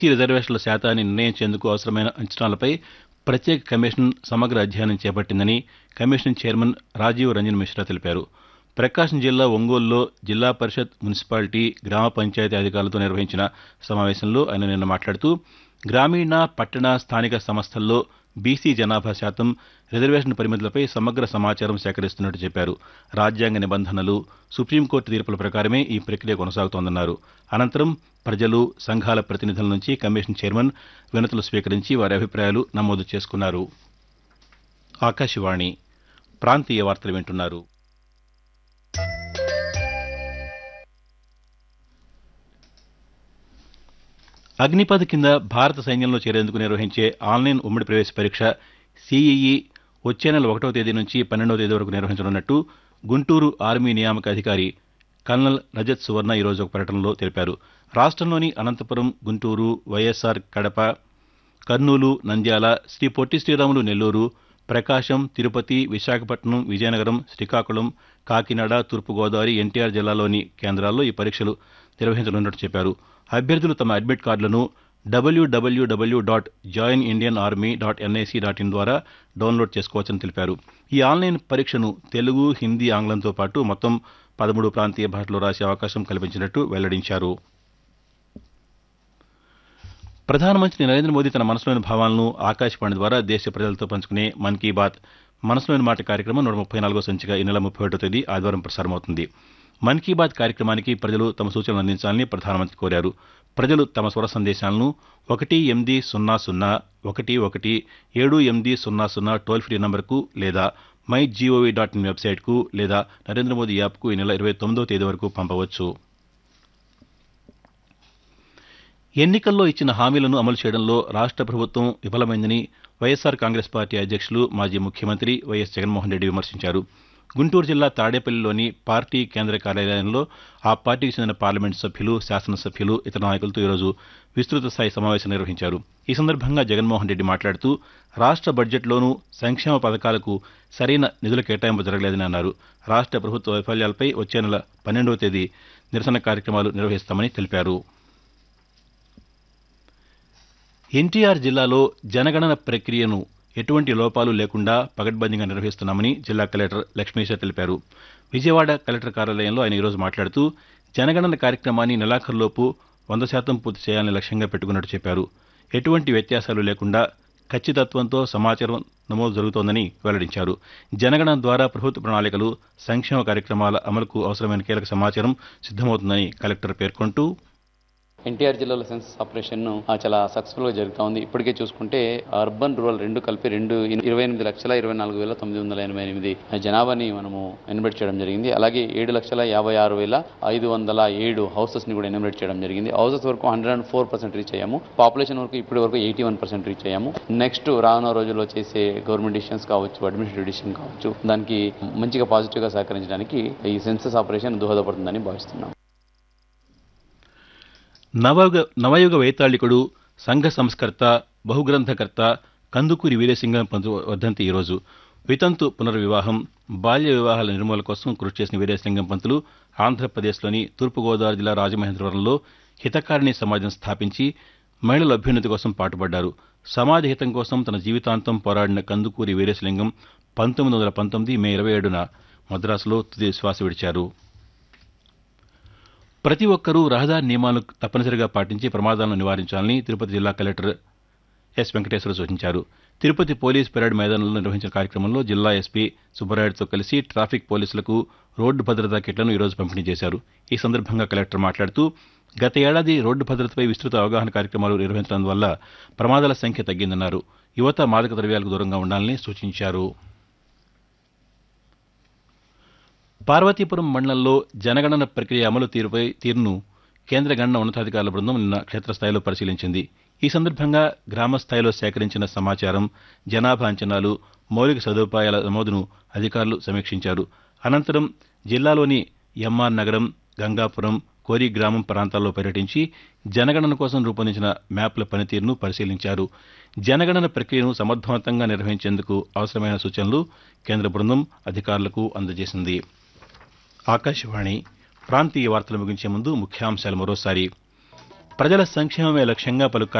SC రిజర్వేషన్ల శాతాన్ని నిర్ణయించేందుకు అవసరమైన అంచనాలపై ప్రత్యేక కమిషన్ సమగ్ర అధ్యయనం చేపట్టిందని కమిషన్ చైర్మన్ రాజీవ్ రంజన్ మిశ్రా తెలిపారు ప్రకాశం జిల్లా ఒంగోలులో జిల్లా పరిషత్ మున్సిపాలిటీ గ్రామ పంచాయతీ అధికారులతో నిర్వహించిన సమావేశంలో ఆయన నిన్న మాట్లాడుతూ గ్రామీణ పట్టణ స్థానిక సంస్థల్లో బీసీ జనాభా శాతం రిజర్వేషన్ పరిమితులపై సమగ్ర సమాచారం సేకరిస్తున్నట్టు చెప్పారు రాజ్యాంగ నిబంధనలు సుప్రీంకోర్టు తీర్పుల ప్రకారమే ఈ ప్రక్రియ కొనసాగుతోందన్నారు అనంతరం ప్రజలు సంఘాల ప్రతినిధుల నుంచి కమిషన్ చైర్మన్ వినతులు స్వీకరించి వారి అభిప్రాయాలు నమోదు చేసుకున్నారు ఆకాశవాణి ప్రాంతీయ వార్తలు వింటున్నారు అగ్నిపథ్ కింద భారత సైన్యంలో చేరేందుకు నిర్వహించే ఆన్లైన్ ఉమ్మడి ప్రవేశ పరీక్ష సీఈఈ వచ్చే నెల ఒకటో తేదీ నుంచి పన్నెండవ తేదీ వరకు నిర్వహించనున్నట్టు గుంటూరు ఆర్మీ నియామక అధికారి కల్నల్ రజత్ సువర్ణ ఈరోజు ఒక ప్రకటనలో తెలిపారు రాష్ట్రంలోని అనంతపురం గుంటూరు వైఎస్ఆర్ కడప కర్నూలు నంద్యాల శ్రీ పొట్టి శ్రీరాములు నెల్లూరు ప్రకాశం తిరుపతి విశాఖపట్నం విజయనగరం శ్రీకాకుళం కాకినాడ తూర్పుగోదావరి ఎన్టీఆర్ జిల్లాలోని కేంద్రాల్లో ఈ పరీక్షలు నిర్వహించనున్నట్టు చెప్పారు అభ్యర్థులు తమ అడ్మిట్ కార్డులను W W W dot join Indian army dot NIC dot in ద్వారా డౌన్లోడ్ చేసుకోవచ్చని తెలిపారు ఈ ఆన్లైన్ పరీక్షను తెలుగు హిందీ ఆంగ్లంతో పాటు మొత్తం పదమూడు ప్రాంతీయ భాషల్లో రాసే అవకాశం కల్పించినట్టు వెల్లడించారు ప్రధానమంత్రి నరేంద్ర మోదీ తన మనసులోని భావాలను ఆకాశవాణి ద్వారా దేశ ప్రజలతో పంచుకునే మన్ కీ బాత్ మనసులోని మాట కార్యక్రమం నూట ముప్పై నాలుగో సంచిక ఈ నెల ముప్పై ఒకటో తేదీ ఆదివారం ప్రసారమవుతుంది మన్ కీ బాత్ కార్యక్రమానికి ప్రజలు తమ సూచనలు అందించాలని ప్రధానమంత్రి కోరారు ప్రజలు తమ స్వర సందేశాలను ఒకటి ఎనిమిది సున్నా సున్నా ఒకటి ఒకటి ఏడు ఎనిమిది సున్నా సున్నా టోల్ ఫ్రీ నంబర్కు లేదా మై జీఓవీ డాట్ ఇన్ వెబ్సైట్కు లేదా నరేంద్ర మోదీ యాప్కు ఈ నెల ఇరవై తొమ్మిదో తేదీ వరకు పంపవచ్చు ఎన్నికల్లో ఇచ్చిన హామీలను అమలు చేయడంలో రాష్ట్ర ప్రభుత్వం విఫలమైందని వైఎస్సార్ కాంగ్రెస్ పార్టీ అధ్యక్షులు మాజీ ముఖ్యమంత్రి వైఎస్ జగన్మోహన్ రెడ్డి విమర్శించారు గుంటూరు జిల్లా తాడేపల్లిలోని పార్టీ కేంద్ర కార్యాలయంలో ఆ పార్టీకి చెందిన పార్లమెంటు సభ్యులు శాసనసభ్యులు ఇతర నాయకులతో ఈరోజు విస్తృత స్థాయి సమావేశం నిర్వహించారు ఈ సందర్భంగా జగన్మోహన్ రెడ్డి మాట్లాడుతూ రాష్ట్ర బడ్జెట్లోనూ సంక్షేమ పథకాలకు సరైన నిధుల కేటాయింపు జరగలేదని అన్నారు రాష్ట్ర ప్రభుత్వ వైఫల్యాలపై వచ్చే నెల పన్నెండవ తేదీ నిరసన కార్యక్రమాలు నిర్వహిస్తామని తెలిపారు ఎన్టీఆర్ జిల్లాలో జనగణన ప్రక్రియను ఎటువంటి లోపాలు లేకుండా పగడ్బందీగా నిర్వహిస్తున్నామని జిల్లా కలెక్టర్ లక్ష్మీశ తెలిపారు విజయవాడ కలెక్టర్ కార్యాలయంలో ఆయన ఈరోజు మాట్లాడుతూ జనగణన కార్యక్రమాన్ని నెలాఖరులోపు వంద శాతం పూర్తి చేయాలని లక్ష్యంగా పెట్టుకున్నట్టు చెప్పారు ఎటువంటి వ్యత్యాసాలు లేకుండా ఖచ్చితత్వంతో సమాచారం నమోదు జరుగుతోందని వెల్లడించారు జనగణన ద్వారా ప్రభుత్వ ప్రణాళికలు సంక్షేమ కార్యక్రమాల అమలుకు అవసరమైన కీలక సమాచారం సిద్దమవుతుందని కలెక్టర్ పేర్కొంటూ ఎన్టీఆర్ జిల్లాలో సెన్సస్ ఆపరేషన్ ఆ, చాలా సక్సెస్ఫుల్ గా జరుగుతా ఉంది ఇప్పటికే చూసుకుంటే అర్బన్ రూరల్ రెండు కలిపి రెండు ఇరవై ఎనిమిది లక్షల ఇరవై నాలుగు వేల తొమ్మిది వందల ఎనభై ఎనిమిది జనాభాని మనము ఎనిమిట్ చేయడం జరిగింది అలాగే ఏడు లక్షల యాభై ఆరు వేల ఐదు వందల ఏడు హౌసెస్ ని కూడా ఎనిమిట్ చేయడం జరిగింది హౌసెస్ వరకు hundred and four percent reach అయ్యాము పాపులేషన్ వరకు ఇప్పటి వరకు ఎయిటీ వన్ పర్సెంట్ రీచ్ అయ్యాము నెక్స్ట్ రానున్న రోజుల్లో చేసే గవర్నమెంట్ డిసిషన్స్ కావచ్చు అడ్మినిస్ట్రేటివ్ డిసిషన్ కావచ్చు దానికి మంచిగా పాజిటివ్ గా సహకరించడానికి ఈ సెన్సస్ ఆపరేషన్ దోహదపడుతుందని భావిస్తున్నాం నవయుగ నవయుగ వైతాళికుడు సంఘ సంస్కర్త బహుగ్రంథకర్త కందుకూరి వీరేసింగం పంతు వర్ధంతి ఈరోజు వితంతు పునర్వివాహం బాల్య వివాహాల నిర్మూలన కోసం కృషి చేసిన వీరేశలింగం పంతులు ఆంధ్రప్రదేశ్లోని తూర్పుగోదావరి జిల్లా రాజమహేంద్రవరంలో హితకారిణి సమాజం స్థాపించి మహిళల అభ్యున్నతి కోసం పాటుపడ్డారు సమాజ హితం కోసం తన జీవితాంతం పోరాడిన కందుకూరి వీరేశలింగం పంతొమ్మిది వందల పంతొమ్మిది మే ఇరవై ఏడున మద్రాసులో తుది శ్వాస విడిచారు ప్రతి ఒక్కరూ రహదారి నియమాలను తప్పనిసరిగా పాటించి ప్రమాదాలను నివారించాలని తిరుపతి జిల్లా కలెక్టర్ ఎస్ వెంకటేశ్వర సూచించారు తిరుపతి పోలీస్ పెరేడ్ మైదానంలో నిర్వహించిన కార్యక్రమంలో జిల్లా ఎస్పీ సుబ్బరాయుడుతో కలిసి ట్రాఫిక్ పోలీసులకు రోడ్డు భద్రతా కిట్లను ఈరోజు పంపిణీ చేశారు ఈ సందర్భంగా కలెక్టర్ మాట్లాడుతూ గత ఏడాది రోడ్డు భద్రతపై విస్తృత అవగాహన కార్యక్రమాలు నిర్వహించడం వల్ల ప్రమాదాల సంఖ్య తగ్గిందన్నారు యువత మాదక ద్రవ్యాలకు దూరంగా ఉండాలని సూచించారు పార్వతీపురం మండలంలో జనగణన ప్రక్రియ అమలు తీరుపై తీరును కేంద్ర గణన ఉన్నతాధికారుల బృందం నిన్న క్షేత్రస్థాయిలో పరిశీలించింది ఈ సందర్భంగా గ్రామ స్థాయిలో సేకరించిన సమాచారం జనాభా అంచనాలు మౌలిక సదుపాయాల నమోదును అధికారులు సమీక్షించారు అనంతరం జిల్లాలోని ఎంఆర్ నగరం గంగాపురం కోరి గ్రామం ప్రాంతాల్లో పర్యటించి జనగణన కోసం రూపొందించిన మ్యాప్ల పనితీరును పరిశీలించారు జనగణన ప్రక్రియను సమర్థవంతంగా నిర్వహించేందుకు అవసరమైన సూచనలు కేంద్ర బృందం అధికారులకు అందజేసింది ఆకాశవాణి ప్రాంతీయ వార్తలు ముగించే ముందు ముఖ్యాంశాలు మరోసారి ప్రజల సంక్షేమమే లక్ష్యంగా పలు